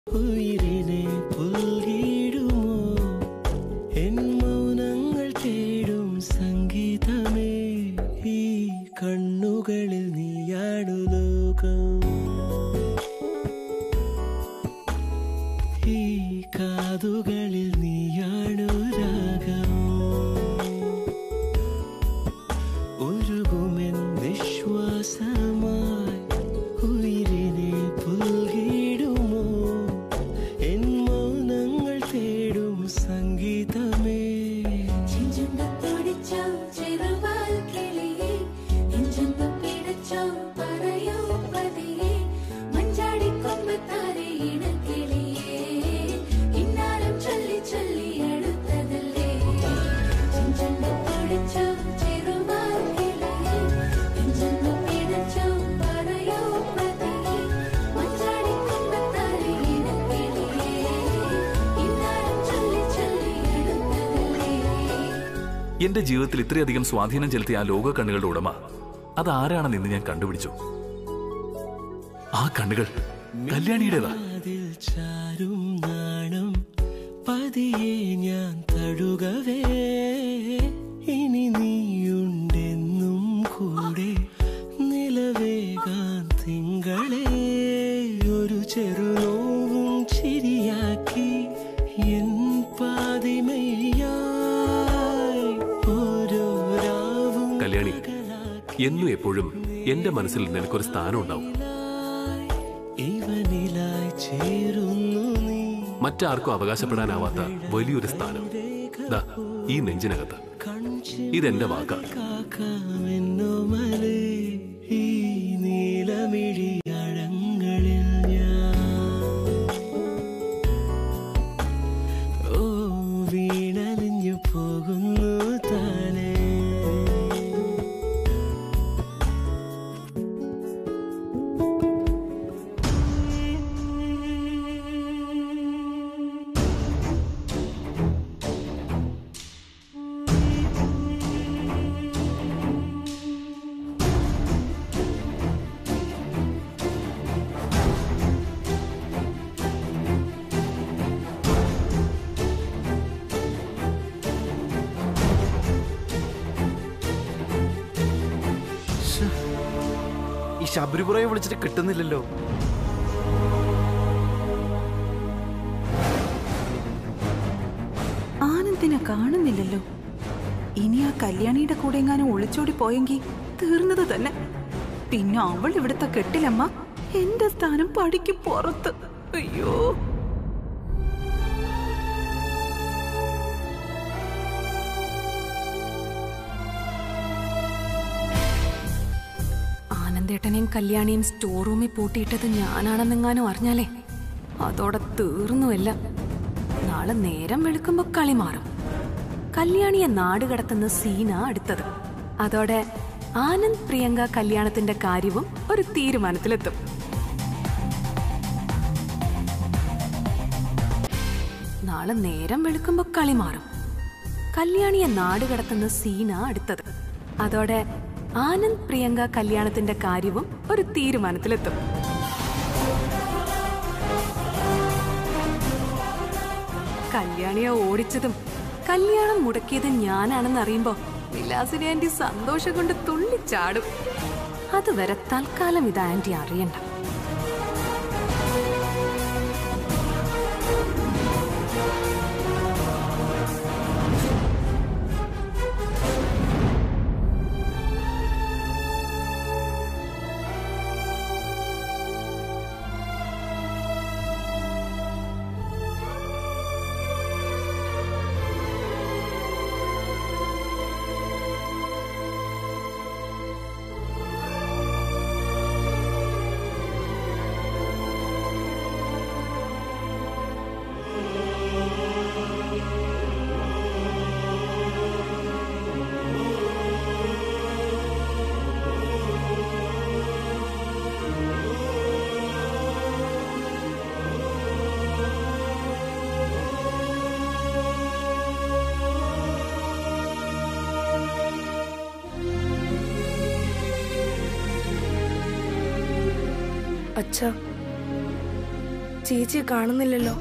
ഉയിരിനെ പുൽകിടുമോ N മൗനങ്ങൾ തേടും സംഗീതമേ ഈ കണ്ണുകളിൽ നീയാണു ലോകം ഈ കാതുകളിൽ നീയാണു രാഗം ഒഴുകുമെൻ വിശ്വാസമായി ഉയിരിനെ പുൽകിടുമോ എൻ മൗനങ്ങൾ തേടും സംഗീതമേ ചെഞ്ചുണ്ടത്തോടിച്ചോ ചെറുവാൽ കിളിയേ നെഞ്ചൊന്നു പിടച്ചോ പറയൂ പതിയേ മഞ്ചാടിക്കൊമ്പത്താരെ ഇണക്കിളിയേ ഇന്നാലും ചൊല്ലി ചൊല്ലി അടുത്തതല്ലേ ചെഞ്ചുണ്ടത്തോടിച്ചോ ചെറുവാൽ കിളിയേ നെഞ്ചൊന്നു പിടച്ചോ പറയൂ പതിയേ മഞ്ചാടിക്കൊമ്പത്താരെ ഇണക്കിളിയേ ഇന്നാലും ചൊല്ലി ചൊല്ലി അടുത്തതല്ലേ എന്റെ ജീവിതത്തിൽ ഇത്രയധികം സ്വാധീനം ചെലുത്തിയ ആ ലോക കണ്ണുകളുടെ ഉടമ അതാരാണെന്ന് ഇന്ന് ഞാൻ കണ്ടുപിടിച്ചു ആ കണ്ണുകൾ കല്യാണിയുടേതാ അതിൽ ചാരും നാണം പതിയെ ഞാൻ തഴുകവേ ഇനി നീയുണ്ടെന്നും കൂടെ നിലവേകാൻ തിങ്കളെ ഒരു ചെറുനോവും ചിരിയാക്കി എൻ പാതിമയായി ഓരോ രാവും കല്യാണി എന്നും എപ്പോഴും എന്റെ മനസ്സിൽ നിനക്കൊരു സ്ഥാനം ഉണ്ടാവും ഇവനിലായി ചേരുന്നു നീ മറ്റാർക്കും അവകാശപ്പെടാനാവാത്ത വലിയൊരു സ്ഥാനം ദാ ഈ നെഞ്ചിനകത്ത് ഇതെന്റെ വാക്കാ കാക്കാമെന്നോമലേ ഈ നീലമിഴി അഴങ്ങളിൽ ഞാൻ ഓ വീണലിഞ്ഞു പോകുന്നു താനേ ഈ ശബരിപുറയെ വിളിച്ചിട്ട് കിട്ടുന്നില്ലല്ലോ ആനന്ദിനെ കാണുന്നില്ലല്ലോ ഇനി ആ കല്യാണിയുടെ കൂടെ എങ്ങാനും ഒളിച്ചോടി പോയെങ്കിൽ തീർന്നത് തന്നെ പിന്നെ അവൾ ഇവിടുത്തെ കെട്ടിലമ്മ എന്റെ സ്ഥാനം പടിക്ക് പുറത്ത് അയ്യോ ആനന്ദേട്ടനെയും കല്യാണിയും സ്റ്റോർ റൂമിൽ പൂട്ടിയിട്ടത് ഞാനാണെന്നെങ്ങാനും അറിഞ്ഞാലേ അതോടെ തീർന്നുവല്ല നാളെ നേരം വെളുക്കുമ്പോ കളി മാറും കല്യാണിയെ നാട് കടത്തുന്ന സീന അടുത്തത് അതോടെ ആനന്ദ് പ്രിയങ്ക കല്യാണത്തിന്റെ കാര്യവും ഒരു തീരുമാനത്തിലെത്തും നാളെ നേരം വെളുക്കുമ്പോ കളി മാറും കല്യാണിയെ നാട് കടത്തുന്ന സീന അടുത്തത് അതോടെ ആനന്ദ് പ്രിയങ്ക കല്യാണത്തിന്റെ കാര്യവും ഒരു തീരുമാനത്തിലെത്തും കല്യാണിയെ ഓടിച്ചതും കല്യാണം മുടക്കിയതും ഞാനാണെന്ന് അറിയുമ്പോ വിലാസിനി ആന്റി സന്തോഷം കൊണ്ട് തുള്ളിച്ചാടും അതുവരെ തൽക്കാലം ഇത് ആന്റി അറിയണ്ട അച്ഛാ ചേച്ചിയെ കാണുന്നില്ലല്ലോ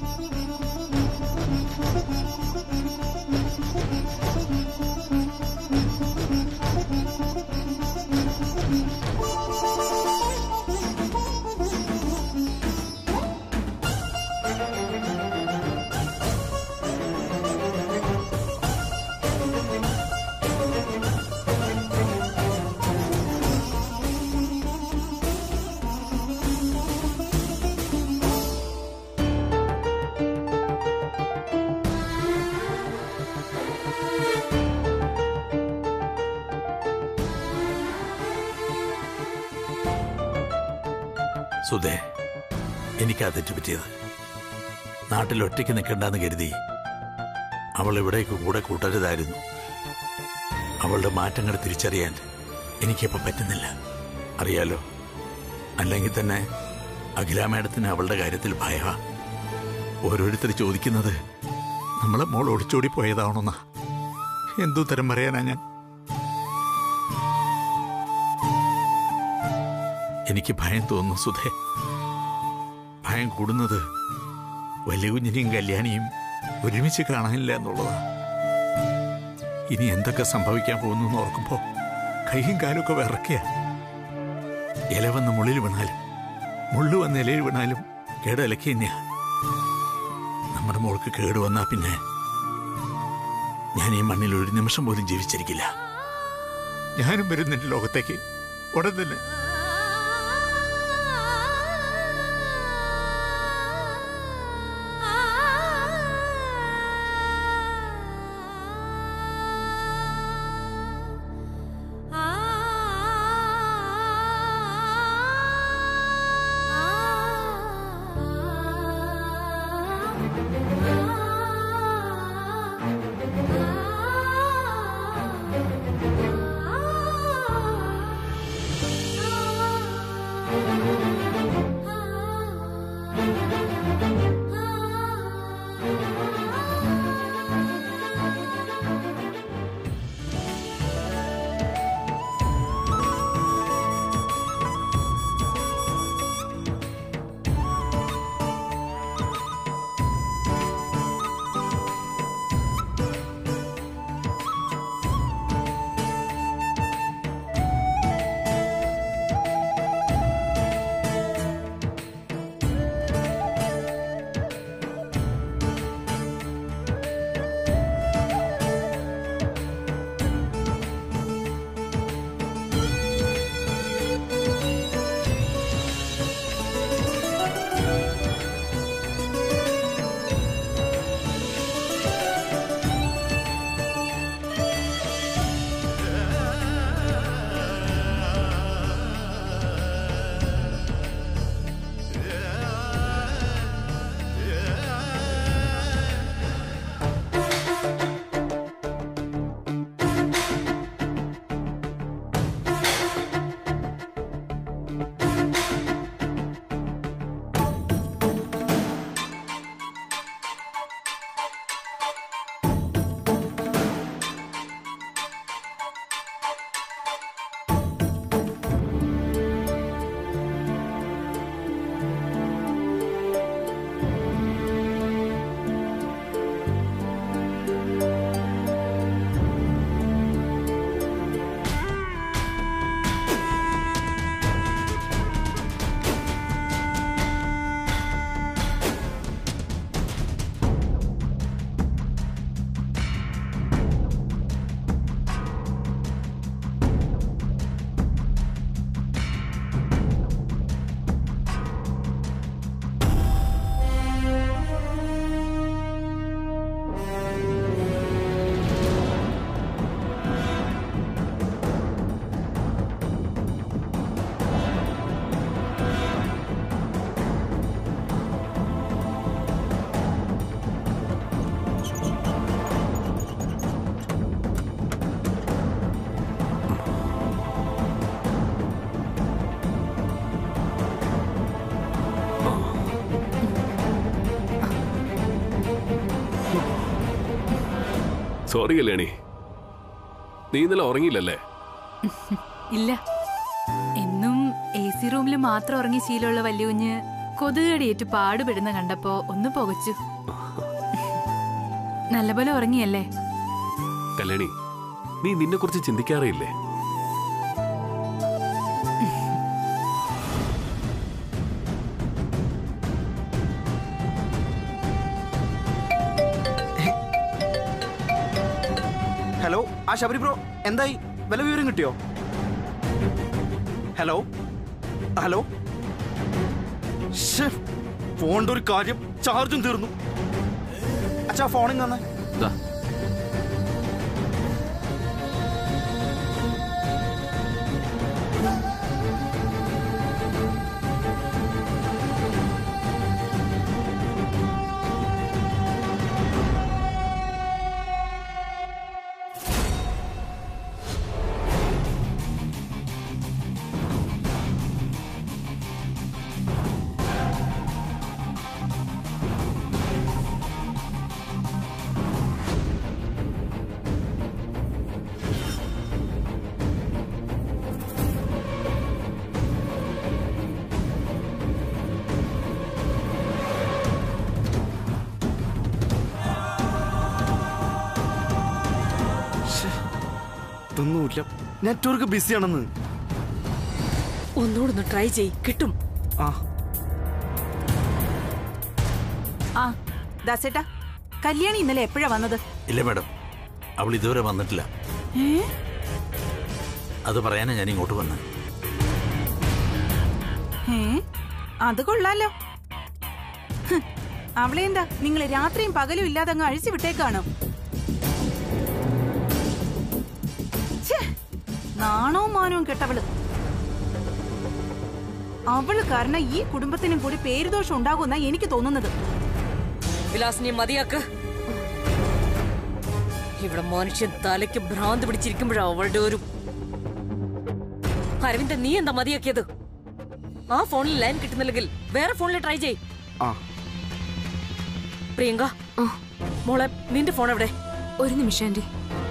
സുധേ എനിക്കാ തെറ്റുപറ്റിയത് നാട്ടിൽ ഒറ്റയ്ക്ക് നിൽക്കണ്ടെന്ന് കരുതി അവൾ ഇവിടേക്ക് കൂടെ കൂട്ടരുതായിരുന്നു അവളുടെ മാറ്റങ്ങൾ തിരിച്ചറിയാൻ എനിക്കിപ്പോൾ പറ്റുന്നില്ല അറിയാലോ അല്ലെങ്കിൽ തന്നെ അഖില മേഡത്തിന് അവളുടെ കാര്യത്തിൽ ഭയവ ഓരോരുത്തർ ചോദിക്കുന്നത് നമ്മളെ മോൾ ഒളിച്ചോടി പോയതാണെന്നാ എന്തു തരം പറയാനാ ഞാൻ എനിക്ക് ഭയം തോന്നുന്നു സുധേ ഭയം കൂടുന്നത് വലിയ കുഞ്ഞിനെയും കല്യാണിയും ഒരുമിച്ച് കാണാനില്ല എന്നുള്ളതാ ഇനി എന്തൊക്കെ സംഭവിക്കാൻ പോകുന്നു എന്ന് ഓർക്കുമ്പോ കൈയും കാലൊക്കെ വിറക്കുക ഇല വന്ന് മുള്ളിൽ വീണാലും മുള്ളു വന്ന് ഇലയിൽ വീണാലും കേടലക്കി തന്നെയാ നമ്മുടെ മോൾക്ക് കേട് വന്നാ പിന്നെ ഞാൻ ഈ മണ്ണിൽ ഒരു നിമിഷം പോലും ജീവിച്ചിരിക്കില്ല ഞാനും വരുന്നുണ്ട് ലോകത്തേക്ക് ഉടൻ തന്നെ സോറി കല്യാണി നീ ഇന്നലെ ഉറങ്ങിയില്ലല്ലേ ഇല്ല എന്നും എ സി റൂമിൽ മാത്രം ഉറങ്ങി ശീലമുള്ള വല്യുകുഞ്ഞ് കൊതുകടിയേറ്റ് പാടുപെടുന്ന കണ്ടപ്പോ ഒന്ന് പുകച്ചു നല്ലപോലെ ഉറങ്ങിയല്ലേ കല്യാണി നീ നിന്നെ കുറിച്ച് ചിന്തിക്കാറേ ഇല്ലേ ഹലോ ആ ശബരി ബ്രോ എന്തായി വല്ല വിവരം കിട്ടിയോ ഹലോ ഹലോ ശ്ശേ, ഫോണിന്റെ ഒരു കാര്യം ചാർജും തീർന്നു അച്ഛാ ഫോണിൽ തന്നെ ദാ, ഇതൊന്നുമില്ല നെറ്റ്വർക്ക് ബിസിയാണെന്ന് ഒന്നുകൂടെ ട്രൈ ചെയ് കിട്ടും ആ ആ ദാസേട്ടാ കല്യാണി ഇന്നലെ എപ്പോഴാ വന്നത് ഇല്ല മാഡം അവൾ ഇതുവരെ വന്നിട്ടില്ല ഏ അത് പറയാനാ ഞാൻ ഇങ്ങോട്ട് വന്നത് ഏ അത് കൊള്ളാലോ ഹ്, അവളെ എന്താ നിങ്ങൾ രാത്രിയും പകലും ഇല്ലാതെ അങ്ങ് അഴിച്ചു വിട്ടേക്കാണോ ഛേ, നാണവും മാനവും കെട്ടവള് അവള് കാരണം ഈ കുടുംബത്തിനും കൂടി പേരുദോഷം ഉണ്ടാകുമെന്നാ എനിക്ക് തോന്നുന്നത് വിലാസിനെ മതിയാക്ക് ഇവിടെ മനുഷ്യൻ തലയ്ക്ക് ഭ്രാന്ത് പിടിച്ചിരിക്കുമ്പോഴാ അവളുടെ ഒരു അരവിന്ദൻ നീ എന്താ മതിയാക്കിയത് ആ ഫോണിൽ ലൈൻ കിട്ടുന്നില്ലെങ്കിൽ വേറെ ഫോണിൽ ട്രൈ ചെയ് ആ പ്രിയങ്ക മോളെ നിന്റെ ഫോൺ എവിടെ ഒരു നിമിഷം ആന്റി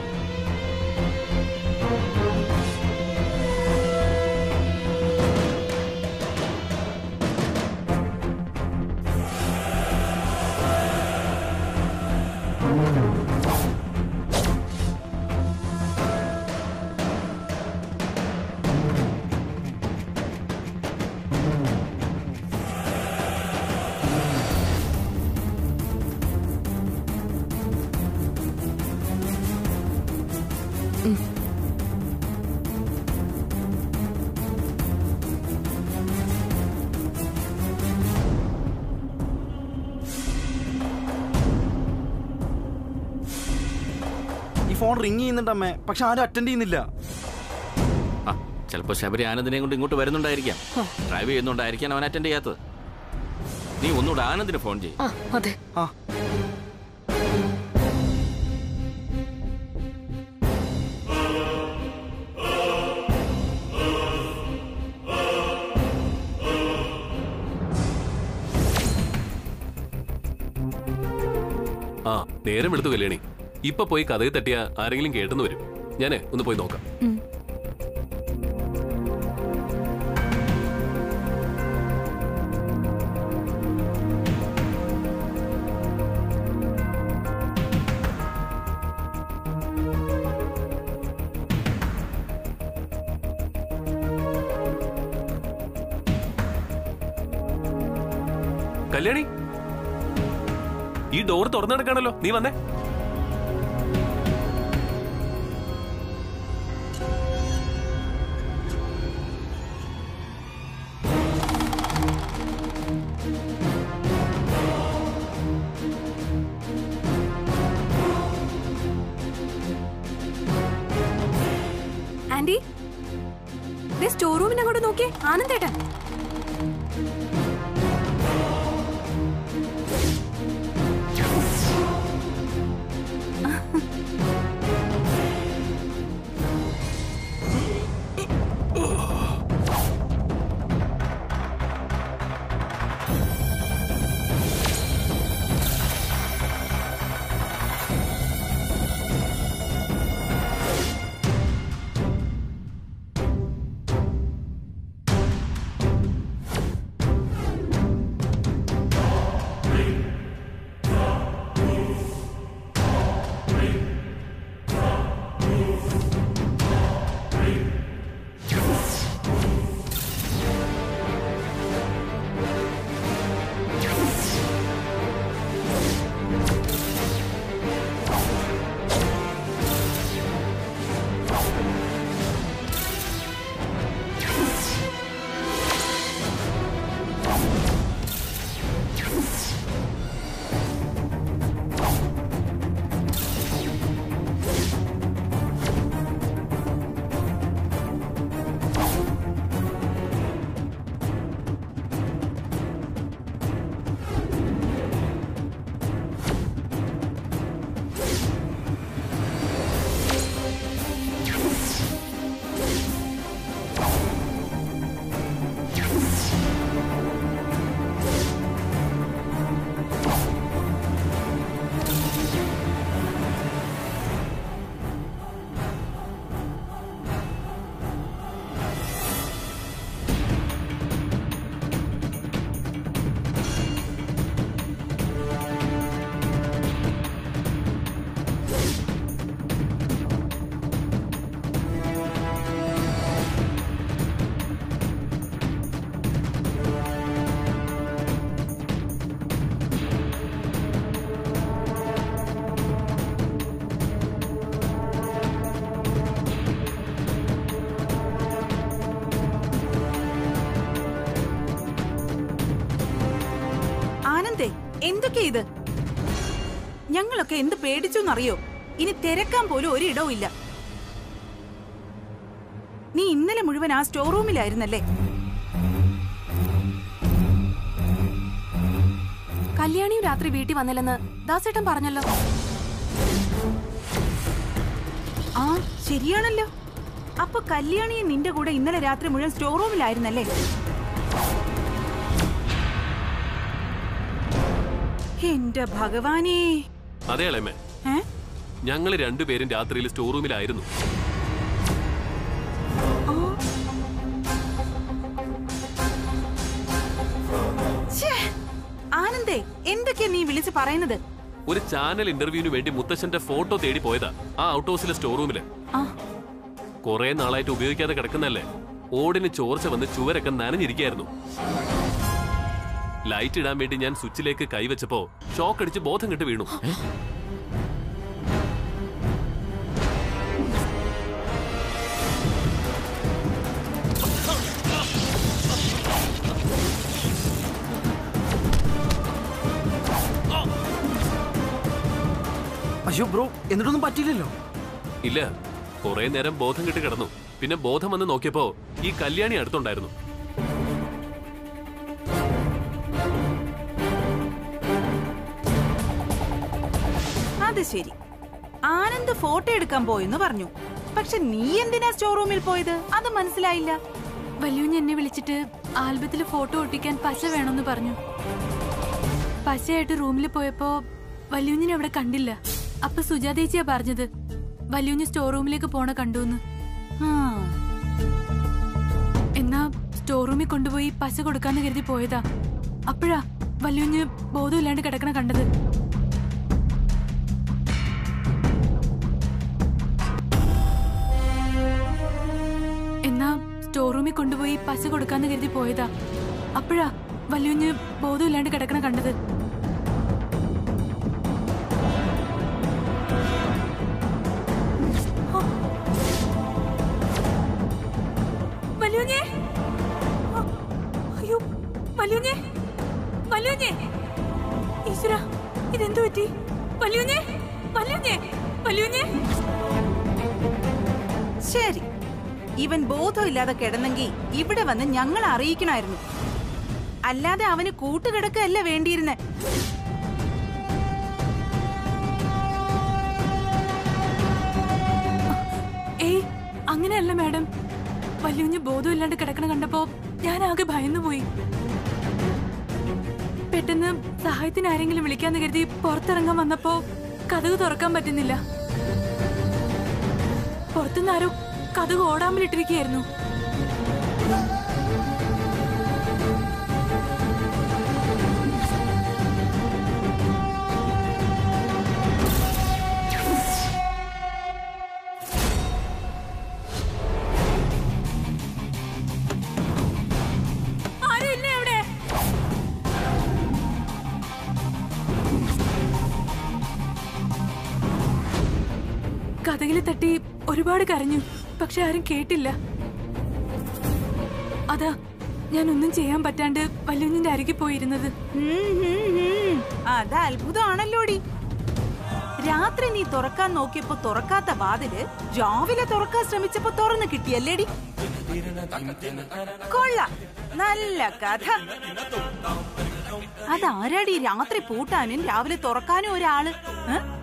ഈ ഫോൺ റിങ് ചെയ്യുന്നുണ്ടമ്മേ പക്ഷെ ആരും അറ്റൻഡ് ചെയ്യുന്നില്ല ആ ചിലപ്പോ ശബരി ആനന്ദിനെ കൊണ്ട് ഇങ്ങോട്ട് വരുന്നുണ്ടായിരിക്കാം ഡ്രൈവ് ചെയ്യുന്നുണ്ടായിരിക്കാൻ അവൻ അറ്റൻഡ് ചെയ്യാത്തത് നീ ഒന്നുകൂടെ ആനന്ദിന് ഫോൺ ചെയ്യും ആ അതെ ആ ആ നേരം എടുത്തു കല്യാണി ഇപ്പൊ പോയി കഥയിൽ തട്ടിയ ആരെങ്കിലും കേട്ടെന്ന് വരും ഞാനേ ഒന്ന് പോയി നോക്കാം കല്യാണി ഈ ഡോർ തുറന്നു കിടക്കാണല്ലോ നീ വന്നേ ആന്റി ദേ സ്റ്റോർ റൂമിന് അങ്ങോട്ട് നോക്കിയേ ആനന്ദേട്ടൻ എന്തൊക്കെയാ ഇത് ഞങ്ങളൊക്കെ എന്ത് പേടിച്ചോന്നറിയോ ഇനി തിരക്കാൻ പോലും ഒരിടവും ഇല്ല നീ ഇന്നലെ മുഴുവൻ ആ സ്റ്റോർ റൂമിലായിരുന്നല്ലേ കല്യാണിയും രാത്രി വീട്ടിൽ വന്നില്ലെന്ന് ദാസേട്ടൻ പറഞ്ഞല്ലോ ആ ശരിയാണല്ലോ അപ്പൊ കല്യാണിയും നിന്റെ കൂടെ ഇന്നലെ രാത്രി മുഴുവൻ സ്റ്റോർ റൂമിലായിരുന്നല്ലേ എന്റെ ഭഗവാനേ അതെ അളേമേ ഏ ഞങ്ങൾ രണ്ടുപേരും രാത്രിയിൽ സ്റ്റോർ റൂമിലായിരുന്നു ഛേ, ആനന്ദേ എന്തൊക്കെയാ നീ വിളിച്ച് പറയുന്നത് ഒരു ചാനൽ ഇന്റർവ്യൂവിന് വേണ്ടി മുത്തശ്ശന്റെ ഫോട്ടോ തേടി പോയതാ ആ ഔട്ട് ഹൗസിലെ സ്റ്റോർ റൂമില് ആ. കുറെ നാളായിട്ട് ഉപയോഗിക്കാതെ കിടക്കുന്നല്ലേ ഓടിന് ചോർച്ച വന്ന് ചുവരൊക്കെ നനഞ്ഞിരിക്കായിരുന്നു ലൈറ്റ് ഇടാൻ വേണ്ടി ഞാൻ സ്വിച്ചിലേക്ക് കൈവച്ചപ്പോ ഷോക്ക് അടിച്ച് ബോധം കെട്ട് വീണു അയ്യോ ബ്രോ എന്നിട്ടൊന്നും പറ്റിയില്ലല്ലോ ഇല്ല കുറെ നേരം ബോധം കെട്ട് കിടന്നു പിന്നെ ബോധം വന്ന് നോക്കിയപ്പോ ഈ കല്യാണി അടുത്തുണ്ടായിരുന്നു അത് ശരി ആനന്ദ് ഫോട്ടോ എടുക്കാൻ പോയെന്ന് പറഞ്ഞു പക്ഷെ നീ എന്തിനാ സ്റ്റോർ റൂമിൽ പോയത് അത് മനസ്സിലായില്ല വല്യൂഞ്ഞ് എന്നെ വിളിച്ചിട്ട് ആൽബത്തിൽ ഫോട്ടോ ഒട്ടിക്കാൻ പശ വേണമെന്ന് പറഞ്ഞു പശയായിട്ട് റൂമിൽ പോയപ്പോ വല്യൂഞ്ഞിനെ അവിടെ കണ്ടില്ല അപ്പൊ സുജാതേച്ചിയാ പറഞ്ഞത് വല്യൂഞ്ഞ് സ്റ്റോർ റൂമിലേക്ക് പോണ കണ്ടുന്ന് ആ, എന്നാ സ്റ്റോർ റൂമിൽ കൊണ്ടുപോയി പശ കൊടുക്കാന്ന് കരുതി പോയതാ അപ്പോഴാ വല്യൂഞ്ഞ് ബോധമില്ലാണ്ട് കിടക്കണ കണ്ടത് എന്നാ സ്റ്റോർ റൂമിൽ കൊണ്ടുപോയി പശ കൊടുക്കാന്ന് കരുതി പോയതാ അപ്പോഴാ വല്യൂഞ്ഞ് ബോധമില്ലാണ്ട് കിടക്കണ കണ്ടത് ആ. വല്യൂഞ്ഞേ ആ. അയ്യോ വല്യൂഞ്ഞേ വല്യൂഞ്ഞേ ഈശ്വര ഇതെന്തു പറ്റി വല്യൂഞ്ഞേ വല്യൂഞ്ഞേ വല്യൂഞ്ഞേ ശരി ഇവൻ ബോധമില്ലാതെ കിടന്നെങ്കിൽ ഇവിടെ വന്ന് ഞങ്ങൾ അറിയിക്കണമായിരുന്നു അല്ലാതെ അവന് കൂട്ടുകിടക്കല്ല വേണ്ടിയിരുന്നെ ഏയ് അങ്ങനെയല്ല മാഡം വല്യുഞ്ഞ് ബോധമില്ലാണ്ട് കിടക്കണ കണ്ടപ്പോ ഞാൻ ആകെ ഭയന്നുപോയി പെട്ടെന്ന് സഹായത്തിന് ആരെങ്കിലും വിളിക്കാന്ന് കരുതി പുറത്തിറങ്ങാൻ വന്നപ്പോ കഥക് തുറക്കാൻ പറ്റുന്നില്ല പുറത്തുനിന്ന് ആരോ കഥക് ഓടാമലിട്ടിരിക്കുകയായിരുന്നു ആരും ഇല്ലേ അവിടെ കഥകിൽ തട്ടി ഒരുപാട് കരഞ്ഞു പക്ഷെ ആരും കേട്ടില്ല അതാ ഞാൻ ഒന്നും ചെയ്യാൻ പറ്റാണ്ട് വല്യുഞ്ഞിന്റെ അരികിൽ പോയിരുന്നത് ഉം, ഉം, ഉം. അത് അത്ഭുതമാണല്ലോടി രാത്രി നീ തുറക്കാൻ നോക്കിയപ്പോ തുറക്കാത്ത വാതില് രാവിലെ തുറക്കാൻ ശ്രമിച്ചപ്പോ തുറന്നു കിട്ടിയല്ലേടി കൊള്ളാം നല്ല കഥ അതാരാടി രാത്രി പൂട്ടാനും രാവിലെ തുറക്കാനും ഒരാള് ഏ?